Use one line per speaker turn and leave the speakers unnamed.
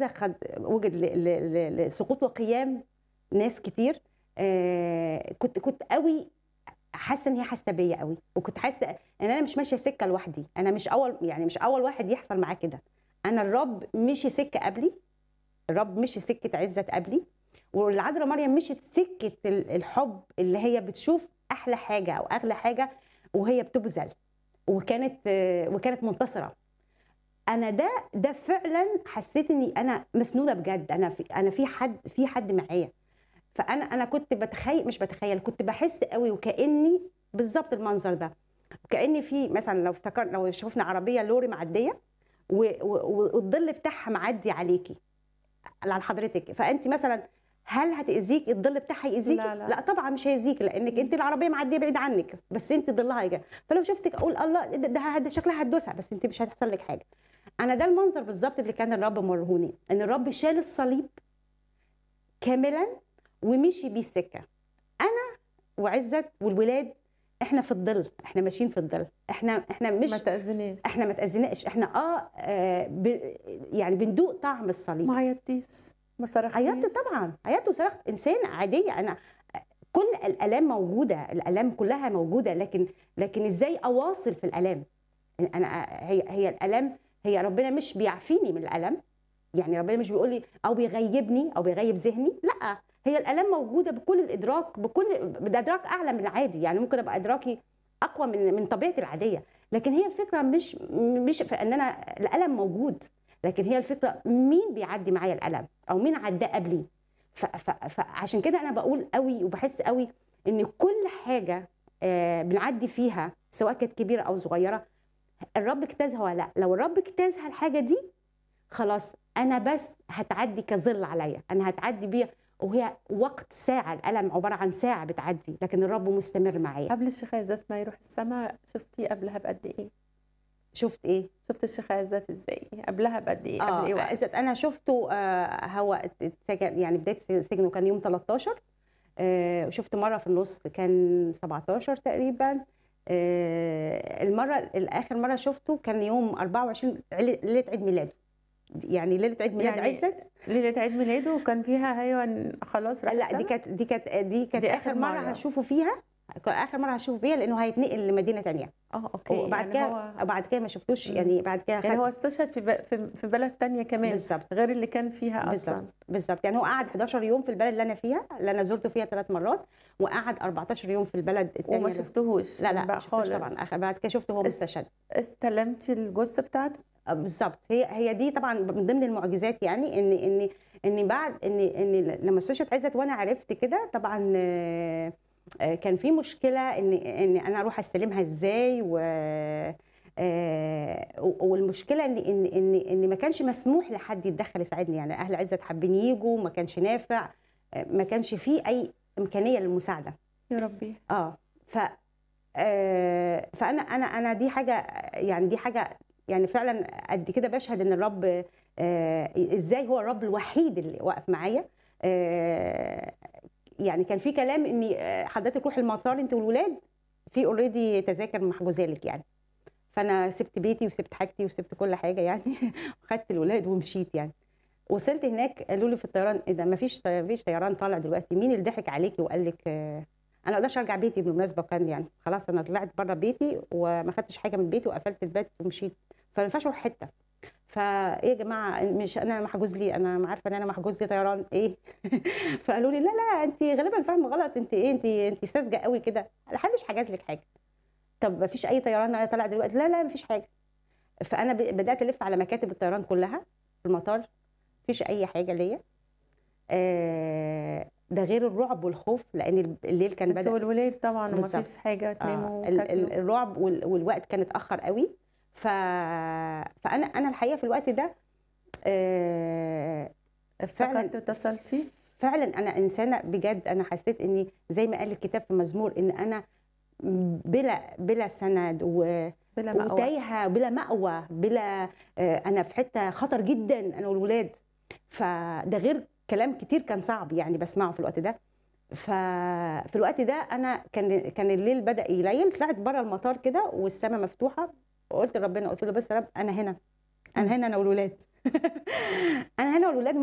عزة خد وجد ل- ل- ل- لسقوط وقيام ناس كتير آه، كنت كنت قوي حاسه ان هي حاسه بيا قوي وكنت حاسه ان انا مش ماشيه سكه لوحدي انا مش اول يعني مش اول واحد يحصل معاه كده انا الرب مشي سكه قبلي الرب مشي سكه عزت قبلي والعذراء مريم مشت سكه ال- الحب اللي هي بتشوف احلى حاجه او اغلى حاجه وهي بتبذل وكانت آه، وكانت منتصره انا ده ده فعلا حسيت اني انا مسنوده بجد انا في انا في حد في حد معايا فانا انا كنت بتخيل مش بتخيل كنت بحس قوي وكاني بالظبط المنظر ده وكاني في مثلا لو افتكر لو شفنا عربيه لوري معديه و- و- والظل بتاعها معدي عليكي على حضرتك فانت مثلا هل هتاذيك الظل بتاعها ياذيك
لا، لا.
لا طبعا مش هيأذيك لانك انت العربيه معديه بعيد عنك بس انت ظلها هيجي فلو شفتك اقول الله ده, ده, ده شكلها هتدوسها بس انت مش هتحصل لك حاجه انا ده المنظر بالظبط اللي كان الرب مرهوني ان الرب شال الصليب كاملا ومشي بيه السكه انا وعزت والولاد احنا في الظل احنا ماشيين في الظل احنا احنا مش
ما تاذنيش
احنا ما تاذيناش احنا اه, آه ب يعني بندوق طعم الصليب
ما عيطتيش ما صرختيش
عيطت طبعا عيطت وصرخت انسان عاديه انا كل الالام موجوده الالام كلها موجوده لكن لكن ازاي اواصل في الالام انا هي هي الالام هي ربنا مش بيعفيني من الالم يعني ربنا مش بيقول لي او بيغيبني او بيغيب ذهني لا هي الالام موجوده بكل الادراك بكل بادراك اعلى من العادي يعني ممكن ابقى ادراكي اقوى من من طبيعتي العاديه لكن هي الفكره مش مش في ان انا الالم موجود لكن هي الفكره مين بيعدي معايا الالم او مين عداه قبلي ف- ف- فعشان كده انا بقول قوي وبحس قوي ان كل حاجه آه، بنعدي فيها سواء كانت كبيره او صغيره الرب اجتازها ولا لا لو الرب اجتازها الحاجه دي خلاص انا بس هتعدي كظل عليا انا هتعدي بيها وهي وقت ساعه الالم عباره عن ساعه بتعدي لكن الرب مستمر معايا
قبل الشيخ عزت ما يروح السماء شفتيه قبلها بقد ايه
شفت ايه
شفت الشيخ عزت ازاي قبلها بقد ايه قبل ايه
اه
وقت
إذا انا شفته آه هو اتسجن يعني بدايه سجنه كان يوم 13 آه وشفته مره في النص كان 17 تقريبا آه المره الاخر مره شفته كان يوم 24 عل- ليله عيد ميلاده يعني ليله عيد ميلاد
يعني
عزت
ليله عيد ميلاده وكان فيها ايوه خلاص راح
لا
السما؟
دي كانت دي كانت دي كانت
دي
اخر
آخر
مره
مرة.
هشوفه فيها اخر مره هشوفه فيها لانه هيتنقل لمدينه تانية
اه اوكي
وبعد
يعني
كده
هو
بعد كده ما شفتوش
مم.
يعني بعد كده
يعني
خد-
هو استشهد في ب- في في بلد تانية كمان
بالظبط
غير اللي كان فيها اصلا
بالظبط بالظبط يعني هو قعد 11 يوم في البلد اللي انا فيها اللي انا زرته فيها ثلاث مرات وقعد 14 يوم في البلد الثانيه
وما شفتهوش
لا لا
بقى
ما شفتوش
خالص
طبعا آخر- بعد كده شفته هو
اس-
مستشهد
استلمتي الجثه بتاعته
آه، بالظبط هي هي دي طبعا من ضمن المعجزات يعني ان ان ان بعد ان ان لما استشهد عزت وانا عرفت كده طبعا آه، آه، كان في مشكله ان ان انا اروح استلمها ازاي و آه، والمشكله ان ان ان ان ما كانش مسموح لحد يتدخل يساعدني يعني اهل عزت حابين يجوا ما كانش نافع آه، ما كانش فيه اي امكانيه للمساعده
يا ربي
اه ف آه، فانا انا انا دي حاجه يعني دي حاجه يعني فعلا قد كده بشهد ان الرب آه، ازاي هو الرب الوحيد اللي واقف معايا آه، يعني كان في كلام ان آه، حضرتك روح المطار انت والولاد في اوريدي تذاكر محجوزه لك يعني فانا سبت بيتي وسبت حاجتي وسبت كل حاجه يعني وخدت الولاد ومشيت يعني وصلت هناك قالوا لي في الطيران ايه ده مفيش مفيش طيران طالع دلوقتي مين اللي ضحك عليكي وقال لك آه، انا ما اقدرش ارجع بيتي بالمناسبه كان يعني خلاص انا طلعت بره بيتي وما خدتش حاجه من بيتي وقفلت البيت ومشيت فما ينفعش اروح حته فايه يا جماعه مش انا محجوز لي انا عارفه ان انا محجوز لي طيران ايه فقالوا لي لا لا انت غالبا فاهمه غلط انت ايه انت انت ساذجه قوي كده محدش حجز لك حاجه طب ما فيش اي طيران انا طالع دلوقتي لا لا ما فيش حاجه فانا ب- بدات الف على مكاتب الطيران كلها في المطار مفيش اي حاجه ليا آه، ده غير الرعب والخوف لان الليل كان
انت
بدا
والولاد طبعا وما
بالظبط.
فيش حاجه تناموا
آه ال- ال-
وتاكلوا
الرعب وال- والوقت كان اتاخر قوي ف... فانا انا الحقيقه في الوقت ده آه،
افتكرت اتصلتي
فعلا انا انسانه بجد انا حسيت اني زي ما قال الكتاب في مزمور ان انا بلا بلا سند و...
بلا مأوى
وتايهه بلا مأوى بلا آه، انا في حته خطر جدا انا والولاد فده غير كلام كتير كان صعب يعني بسمعه في الوقت ده ففي الوقت ده انا كان كان الليل بدا يليل طلعت بره المطار كده والسماء مفتوحه وقلت لربنا قلت له بس يا رب انا هنا انا هنا انا والولاد انا هنا والولاد